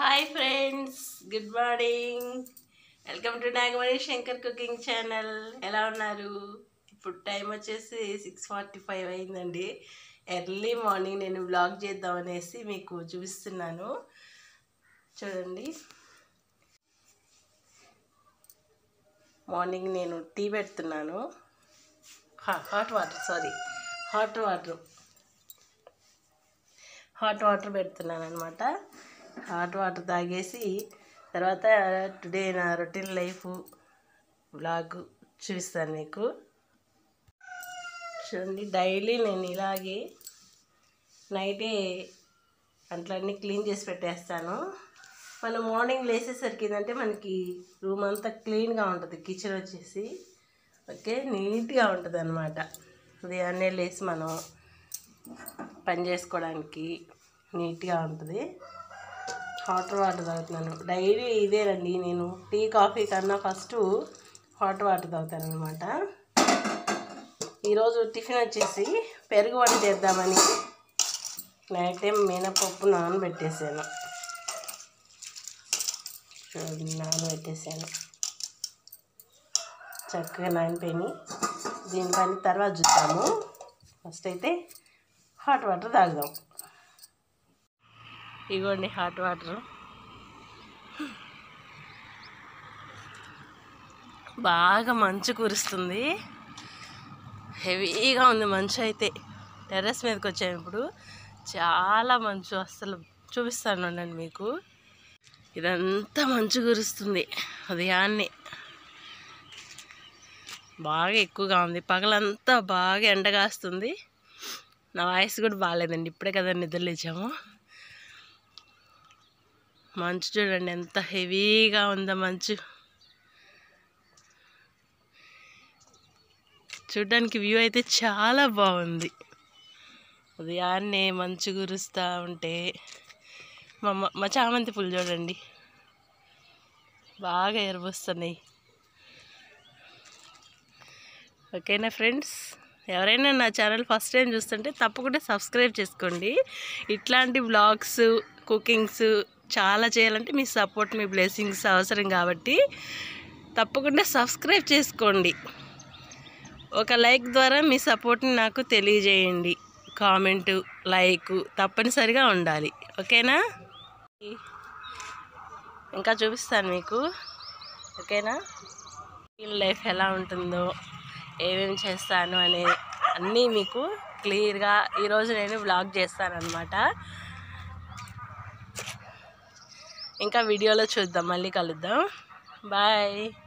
hi friends good morning welcome to Nagamani Shankar cooking channel ఎలా ఉన్నారు ఇప్పుడు టైం వచ్చేసి సిక్స్ ఫార్టీ ఫైవ్ అయిందండి ఎర్లీ మార్నింగ్ నేను బ్లాగ్ చేద్దాం అనేసి మీకు చూపిస్తున్నాను చూడండి మార్నింగ్ నేను టీ పెడుతున్నాను hot water sorry hot water hot water పెడుతున్నాను అనమాట హాట్ వాటర్ తాగేసి తర్వాత టుడే నా రొటీన్ లైఫ్ బ్లాగ్ చూపిస్తాను మీకు చూడండి డైలీ నేను ఇలాగే నైటే అంట్లన్నీ క్లీన్ చేసి పెట్టేస్తాను మనం మార్నింగ్ లేసేసరికి ఏంటంటే మనకి రూమ్ అంతా క్లీన్గా ఉంటుంది కిచెన్ వచ్చేసి ఓకే నీట్గా ఉంటుంది అనమాట ఉదయాన్నే లేసి మనం పని చేసుకోవడానికి నీట్గా ఉంటుంది హాట్ వాటర్ తాగుతున్నాను డైలీ ఇదేనండి నేను టీ కాఫీ కన్నా ఫస్ట్ హాట్ వాటర్ తాగుతాను అనమాట ఈరోజు టిఫిన్ వచ్చేసి పెరుగు వడ చేద్దామని నైట్ టైం మినపప్పు నానబెట్టేసాను చూడండి నానబెట్టేసాను చక్కగా నానిపోయి దీనిపైన తర్వాత చూద్దాము ఫస్ట్ అయితే హాట్ వాటర్ తాగుదాం ఇగోండి హాట్ వాటర్ బాగా మంచు కురుస్తుంది హెవీగా ఉంది మంచు అయితే టెర్రస్ మీదకి వచ్చాము ఇప్పుడు చాలా మంచు అస్సలు చూపిస్తాను ఉండండి మీకు ఇదంతా మంచు కురుస్తుంది ఉదయాన్నే బాగా ఎక్కువగా ఉంది పగలంతా బాగా ఎండగాస్తుంది నా వాయిస్ కూడా బాగాలేదండి ఇప్పుడే కదా నిద్ర లేచాము మంచు చూడండి ఎంత హెవీగా ఉందో మంచు చూడ్డానికి వ్యూ అయితే చాలా బాగుంది ఉదయాన్నే మంచు కురుస్తూ ఉంటే మా మ- మా చామంతి పూలు చూడండి బాగా ఎరబోస్తున్నాయి ఓకేనా ఫ్రెండ్స్ ఎవరైనా నా ఛానల్ ఫస్ట్ టైం చూస్తుంటే తప్పకుండా సబ్స్క్రైబ్ చేసుకోండి ఇట్లాంటి వ్లాగ్స్ కుకింగ్స్ చాలా చేయాలంటే మీ సపోర్ట్ మీ బ్లెస్సింగ్స్ అవసరం కాబట్టి తప్పకుండా సబ్స్క్రైబ్ చేసుకోండి ఒక లైక్ ద్వారా మీ సపోర్ట్ని నాకు తెలియజేయండి కామెంటు లైక్ తప్పనిసరిగా ఉండాలి ఓకేనా ఇంకా చూపిస్తాను మీకు ఓకేనా లైఫ్ ఎలా ఉంటుందో ఏమేమి చేస్తాను అనే అన్నీ మీకు క్లియర్గా ఈరోజు నేను బ్లాగ్ చేస్తానన్నమాట ఇంకా వీడియోలో చూద్దాం మళ్ళీ కలుద్దాం బాయ్